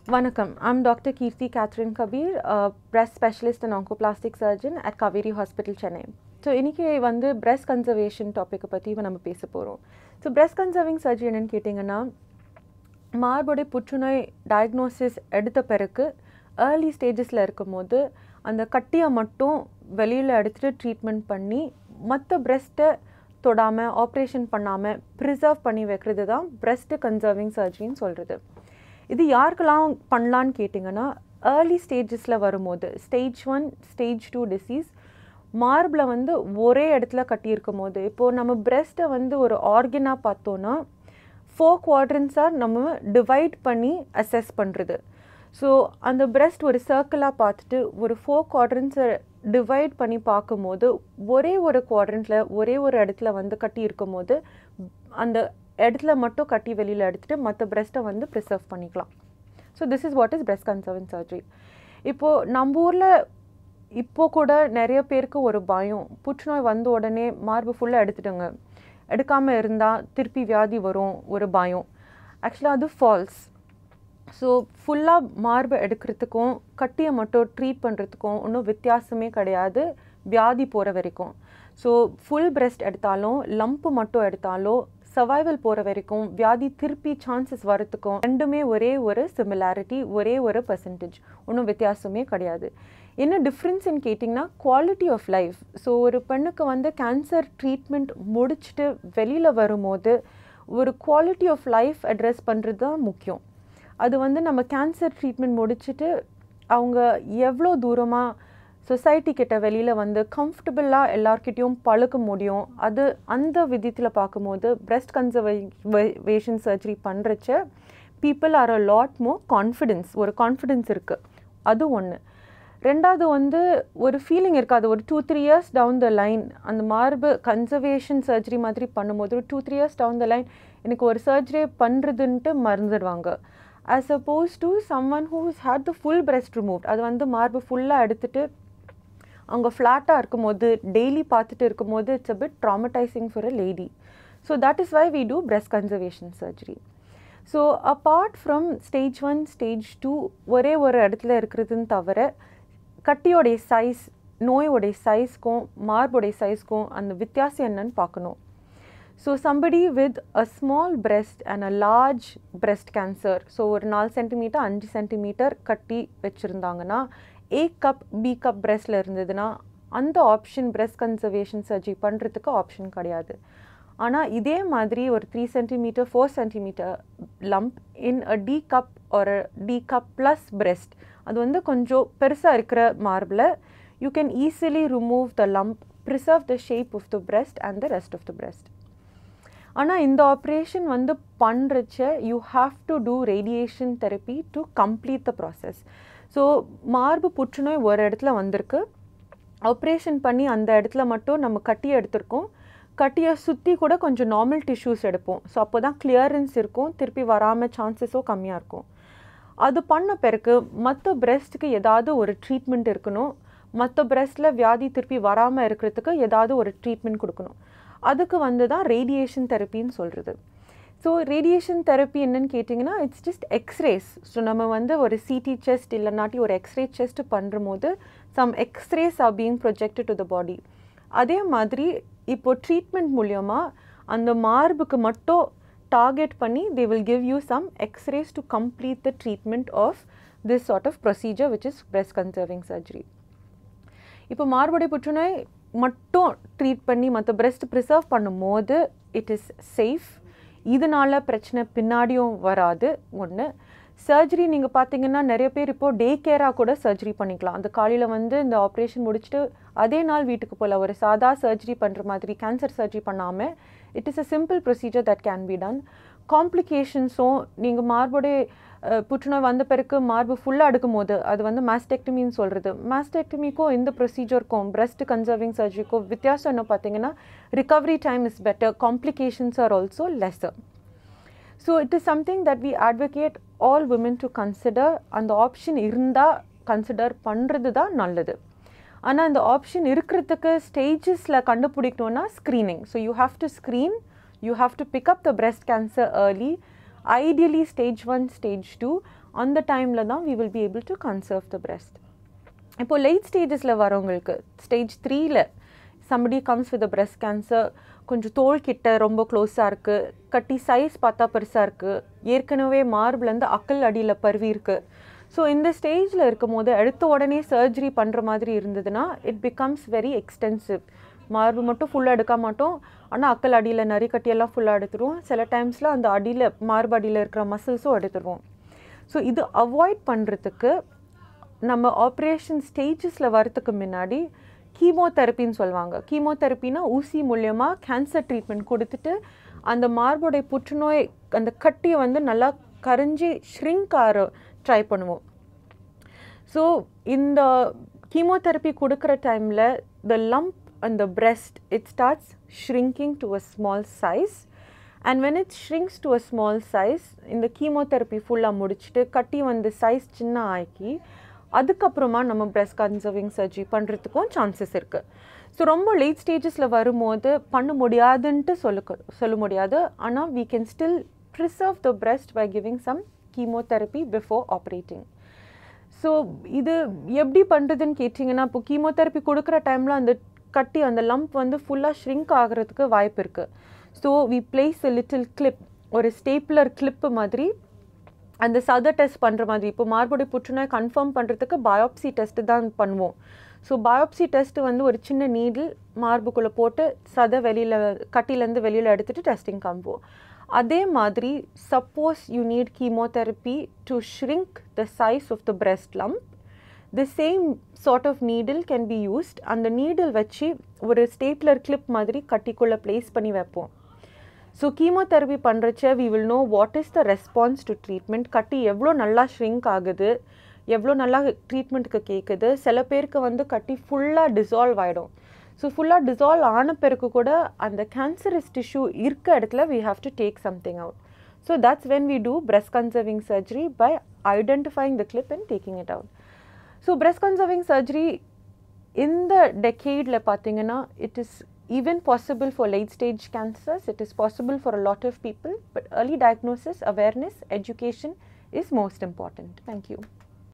Vanakkam. I'm Dr. Kirti Catherine Kabir, a breast specialist and oncoplastic surgeon at Kaveri Hospital, Chennai. So இன்றைக்கி வந்து breast conservation டாப்பிக்கை பற்றி நம்ம பேச போகிறோம் ஸோ பிரெஸ்ட் கன்சர்விங் சர்ஜரி என்னென்னு கேட்டிங்கன்னா மார்புடைய புற்றுநோய் டயக்னோசிஸ் எடுத்த பிறகு ஏர்லி ஸ்டேஜஸில் இருக்கும்போது அந்த கட்டியை மட்டும் வெளியில் எடுத்துகிட்டு ட்ரீட்மெண்ட் பண்ணி மற்ற பிரெஸ்ட்டை தொடாமல் ஆப்ரேஷன் பண்ணாமல் ப்ரிசர்வ் பண்ணி வைக்கிறது தான் பிரெஸ்ட் கன்சர்விங் சர்ஜரின்னு சொல்கிறது இது யாருக்கெல்லாம் பண்ணலான்னு கேட்டிங்கன்னா ஏர்லி ஸ்டேஜஸில் வரும்போது stage one stage two disease மார்பில் வந்து ஒரே இடத்துல கட்டியிருக்கும் போது இப்போது நம்ம பிரெஸ்ட்டை வந்து ஒரு ஆர்கனாக பார்த்தோன்னா ஃபோர் குவாட்ரன்ஸாக நம்ம டிவைட் பண்ணி அசஸ் பண்ணுறது ஸோ அந்த பிரெஸ்ட் ஒரு சர்க்கிளாக பார்த்துட்டு ஒரு ஃபோர் குவாட்ரன்ஸை டிவைட் பண்ணி பார்க்கும்போது ஒரே ஒரு குவாட்ரண்ட்டில் ஒரே ஒரு இடத்துல வந்து கட்டி இருக்கும் போது அந்த இடத்துல மட்டும் கட்டி வெளியில் எடுத்துகிட்டு மற்ற பிரெஸ்ட்டை வந்து ப்ரிசர்வ் பண்ணிக்கலாம் so this is what is breast conservation surgery இப்போது நம்ம ஊரில் இப்போ கூட நிறைய பேருக்கு ஒரு பயம் புற்றுநோய் வந்த உடனே மார்பு ஃபுல்லாக எடுத்துட்டுங்க எடுக்காமல் இருந்தால் திருப்பி வியாதி வரும் ஒரு பயம் ஆக்சுவலாக அது ஃபால்ஸ் ஸோ ஃபுல்லாக மார்பை எடுக்கிறதுக்கும் கட்டியை மட்டும் ட்ரீட் பண்ணுறதுக்கும் ஒன்றும் வித்தியாசமே கிடையாது வியாதி போகிற வரைக்கும் ஸோ ஃபுல் பிரெஸ்ட் எடுத்தாலும் லம்ப்பு மட்டும் எடுத்தாலோ சர்வைவல் போகிற வரைக்கும் வியாதி திருப்பி சான்சஸ் வரத்துக்கும் ரெண்டுமே ஒரே ஒரு சிமிலாரிட்டி ஒரே ஒரு பர்சன்டேஜ் ஒன்றும் வித்தியாசமே கிடையாது என்ன டிஃப்ரென்ஸ்ன்னு கேட்டிங்கன்னா குவாலிட்டி ஆஃப் லைஃப் ஸோ ஒரு பெண்ணுக்கு வந்து கேன்சர் ட்ரீட்மெண்ட் முடிச்சுட்டு வெளியில் வரும்போது ஒரு குவாலிட்டி ஆஃப் லைஃப் அட்ரெஸ் பண்ணுறது தான் முக்கியம் அது வந்து நம்ம கேன்சர் ட்ரீட்மெண்ட் முடிச்சுட்டு அவங்க எவ்வளோ தூரமாக சொசைட்டி கிட்ட வெளியில் வந்து கம்ஃபர்டபுளாக எல்லார்கிட்டையும் பழக்க முடியும் அது அந்த விதத்தில் பார்க்கும்போது பிரெஸ்ட் கன்சர்வேஷன் சர்ஜரி பண்ணுறச்ச people are a lot more confidence ஒரு கான்ஃபிடென்ஸ் இருக்குது அது ஒன்று ரெண்டாவது வந்து ஒரு ஃபீலிங் இருக்காது ஒரு two three years down the line அந்த மார்பு கன்சர்வேஷன் சர்ஜரி மாதிரி பண்ணும்போது ஒரு two three years down the line எனக்கு ஒரு சர்ஜரி பண்ணுறதுன்ட்டு மறந்துடுவாங்க as opposed to someone who's had the full breast remove அது வந்து மார்பு ஃபுல்லாக எடுத்துகிட்டு அவங்க ஃப்ளாட்டாக இருக்கும்போது டெய்லி பார்த்துட்டு இருக்கும்போது it's a bit traumatising for a lady so that is why we do breast conservation surgery so apart from stage one stage two ஒரே ஒரு இடத்துல இருக்கிறதுன்னு தவிர கட்டியோடைய சைஸ் நோயோடைய சைஸ்க்கும் மார்புடைய சைஸ்க்கும் அந்த வித்தியாசம் என்னன்னு பார்க்கணும் so somebody with a small breast and a large breast cancer so ஒரு நாலு சென்டிமீட்டர் அஞ்சு சென்டிமீட்டர் கட்டி வச்சுருந்தாங்கன்னா ஏ கப் பி கப் பிரெஸ்டில் இருந்ததுன்னா அந்த ஆப்ஷன் பிரெஸ்ட் கன்சர்வேஷன் சர்ஜரி பண்ணுறதுக்கு ஆப்ஷன் கிடையாது ஆனால் இதே மாதிரி ஒரு three centimetre four centimetre lump in a D cup ஒரு டி கப் ப்ளஸ் பிரெஸ்ட் அது வந்து கொஞ்சம் பெருசாக இருக்கிற மார்பில் you can easily remove the lump preserve the shape of the breast and the rest of the breast ஆனால் இந்த operation வந்து பண்ணுறச்ச you have to do radiation therapy to complete the process so மார்பு புற்றுநோய் ஒரு இடத்துல வந்திருக்கு ஆப்ரேஷன் பண்ணி அந்த இடத்துல மட்டும் நம்ம கட்டி எடுத்திருக்கோம் கட்டியை சுற்றி கூட கொஞ்சம் நார்மல் டிஷ்யூஸ் எடுப்போம் ஸோ அப்போ தான் கிளியரன்ஸ் இருக்கும் திருப்பி வராமல் சான்சஸும் கம்மியாக இருக்கும் அது பண்ண பிறகு மற்ற பிரெஸ்ட்டுக்கு ஏதாவது ஒரு ட்ரீட்மெண்ட் இருக்கணும் மற்ற பிரெஸ்ட்டில் வியாதி திருப்பி வராமல் இருக்கிறதுக்கு ஏதாவது ஒரு ட்ரீட்மெண்ட் கொடுக்கணும் அதுக்கு வந்து தான் ரேடியேஷன் தெரப்பின்னு சொல்கிறது ஸோ ரேடியேஷன் தெரப்பி என்னன்னு கேட்டிங்கன்னா இட்ஸ் ஜஸ்ட் எக்ஸ்ரேஸ் ஸோ நம்ம வந்து ஒரு சிடி செஸ்ட் இல்லைனாட்டி ஒரு எக்ஸ்ரே செஸ்ட் பண்ணுற போது some X-rays are being projected to the body அதே மாதிரி இப்போ ட்ரீட்மெண்ட் மூலியமாக அந்த மார்புக்கு மட்டும் டார்கெட் பண்ணி they will give you some X-rays to complete the treatment of this sort of procedure which is breast conserving surgery இப்போ மார்புடை புற்றுநோய் மட்டும் ட்ரீட் பண்ணி மற்ற பிரெஸ்ட் ப்ரிசர்வ் பண்ணும்போது இட் இஸ் சேஃப் இதனால பிரச்சனை பின்னாடியும் வராது ஒன்று சர்ஜரி நீங்கள் பார்த்தீங்கன்னா நிறைய பேர் இப்போது டே கேராக கூட சர்ஜரி பண்ணிக்கலாம் அந்த காலையில் வந்து இந்த ஆப்ரேஷன் முடிச்சுட்டு அதே நாள் வீட்டுக்கு போகல ஒரு சாதா சர்ஜரி பண்ணுற மாதிரி கேன்சர் சர்ஜரி பண்ணாமல் it is a simple procedure that can be done காம்ப்ளிகேஷன்ஸும் நீங்கள் மார்புடைய புற்றுநோய் வந்த பிறகு மார்பு ஃபுல்லாக எடுக்கும் போது அது வந்து மாஸ்டெக்டமின்னு சொல்கிறது மாஸ்டெக்டமிக்கும் இந்த ப்ரொசீஜருக்கும் பிரெஸ்ட் கன்சர்விங் சர்ஜரிக்கும் வித்தியாசம் என்ன பார்த்தீங்கன்னா recovery time is better complications are also lesser so it is something that we advocate all women to consider அந்த ஆப்ஷன் இருந்தால் கன்சிடர் பண்ணுறது தான் நல்லது ஆனால் அந்த ஆப்ஷன் இருக்கிறதுக்கு ஸ்டேஜஸில் கண்டுபிடிக்கணுன்னா screening so you have to screen you have to pick up the breast cancer early ideally stage one stage two அந்த டைமில் தான் we will be able to conserve the breast இப்போ லேட் ஸ்டேஜஸில் வரவங்களுக்கு ஸ்டேஜ் த்ரீல somebody comes with a breast cancer கொஞ்சம் தோல் கிட்ட ரொம்ப க்ளோஸாக இருக்குது கட்டி சைஸ் பார்த்தா பெருசாக இருக்குது ஏற்கனவே மார்பிலேருந்து அக்கல் அடியில் பருவி இருக்குது ஸோ இந்த ஸ்டேஜில் இருக்கும் போது அடுத்த உடனே சர்ஜரி பண்ணுற மாதிரி இருந்ததுன்னா இட் பிகம்ஸ் வெரி எக்ஸ்டென்சிவ் மார்பு மட்டும் ஃபுல்லாக எடுக்க மாட்டோம் ஆனால் அக்கல் அடியில் நரி கட்டியெல்லாம் ஃபுல்லாக எடுத்துருவோம் சில டைம்ஸில் அந்த அடியில் மார்பு அடியில் இருக்கிற மசில்ஸும் எடுத்துருவோம் ஸோ இது அவாய்ட் பண்ணுறதுக்கு நம்ம ஆப்ரேஷன் ஸ்டேஜஸில் வரத்துக்கு முன்னாடி கீமோதெரப்பின்னு சொல்லுவாங்க கீமோதெரப்பினா ஊசி மூலியமாக கேன்சர் ட்ரீட்மெண்ட் கொடுத்துட்டு அந்த மார்புடைய புற்றுநோய் அந்த கட்டியை வந்து நல்லா கரைஞ்சி ஷ்ரிங்க் ஆற ட்ரை பண்ணுவோம் ஸோ இந்த கீமோதெரப்பி கொடுக்குற டைமில் த லம்ப் அந்த breast it starts shrinking to a small size and when it shrinks to a small size இந்த கீமோதெரப்பி ஃபுல்லாக முடிச்சுட்டு கட்டி வந்து சைஸ் சின்ன ஆக்கி அதுக்கப்புறமா நம்ம பிரெஸ்ட் கன்சர்விங் சர்ஜரி பண்ணுறதுக்கும் சான்சஸ் இருக்குது ஸோ ரொம்ப லேட் ஸ்டேஜஸில் வரும்போது பண்ண முடியாதுன்ட்டு சொல்ல சொல்ல முடியாது ஆனால் we can still preserve the breast by giving some chemotherapy before operating so இது எப்படி பண்ணுறதுன்னு கேட்டிங்கன்னா இப்போ கீமோதெரப்பி கொடுக்குற டைமில் அந்த கட்டி அந்த லம்ப் வந்து ஃபுல்லாக ஷ்ரிங்க் ஆகிறதுக்கு வாய்ப்பு இருக்குது so we place a little clip ஒரு ஸ்டேப்லர் கிளிப்பு மாதிரி அந்த சத டெஸ்ட் பண்ணுற மாதிரி இப்போ மார்புடைய புற்றுநோய் கன்ஃபார்ம் பண்ணுறதுக்கு பயோப்சி டெஸ்ட்டு தான் பண்ணுவோம் ஸோ பயோப்சி டெஸ்ட்டு வந்து ஒரு சின்ன நீடில் மார்புக்குள்ளே போட்டு சதை வெளியில் கட்டிலேருந்து வெளியில் எடுத்துகிட்டு டெஸ்டிங் காமிப்போம் அதே மாதிரி suppose you need chemotherapy to shrink the size of the breast lump the same sort of needle can be used அந்த நீடில் வச்சு ஒரு ஸ்டேப்லர் கிளிப் மாதிரி கட்டிக்குள்ளே ப்ளேஸ் பண்ணி வைப்போம் ஸோ கீமோதெரப்பி பண்ணுறச்ச we will know what is the response to treatment கட்டி எவ்வளோ நல்லா ஷ்ரிங்க் ஆகுது எவ்வளோ நல்லா ட்ரீட்மெண்ட்டுக்கு கேட்குது சில பேருக்கு வந்து கட்டி ஃபுல்லாக டிசால்வ் ஆகிடும் ஸோ ஃபுல்லாக டிசால்வ் ஆன பிறகு கூட அந்த கேன்சரஸ் டிஷ்யூ இருக்க இடத்துல we have to take something out so that's when we do breast conserving surgery by identifying the clip and taking it out so breast conserving surgery இந்த டெக்கேடில் பார்த்தீங்கன்னா it is even possible for late stage cancers it is possible for a lot of people but early diagnosis awareness education is most important thank you